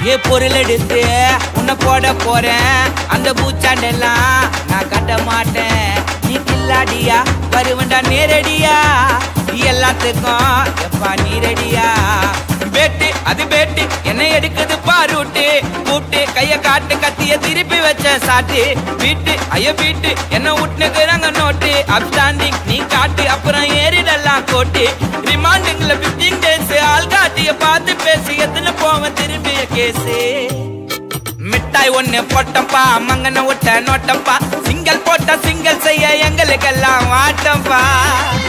ஏ பொருள் எடுத்து உன்னை போட போறேன் அந்த பூச்சாண்டெல்லாம் நான் கட்ட மாட்டேன் நீ கில்லாடியா வருவண்டா நேரடியா எல்லாத்துக்கும் எப்பா நீரடியா பேட்டு அது பேட்டு என்ன எடுக்குது பாரூட்டு கூப்பிட்டு கைய காட்டு கத்திய திருப்பி வச்ச சாட்டு வீட்டு ஐய வீட்டு என்ன விட்டுனுக்குறாங்க நோட்டு அப்ஸ்டாண்டிங் நீ காட்டு அப்புறம் ஏறிடலாம் கோட்டு ரிமாண்டுங்கள பிப்டீன் டேஸ் ஆள் காட்டிய பார்த்து பேசி எத்தனை போவன் திரும்பிய கேஸு மிட்டாய் ஒண்ணு போட்டப்பா மங்கன விட்ட நோட்டப்பா சிங்கல் போட்ட சிங்கல் செய்ய எங்களுக்கெல்லாம் வாட்டப்பா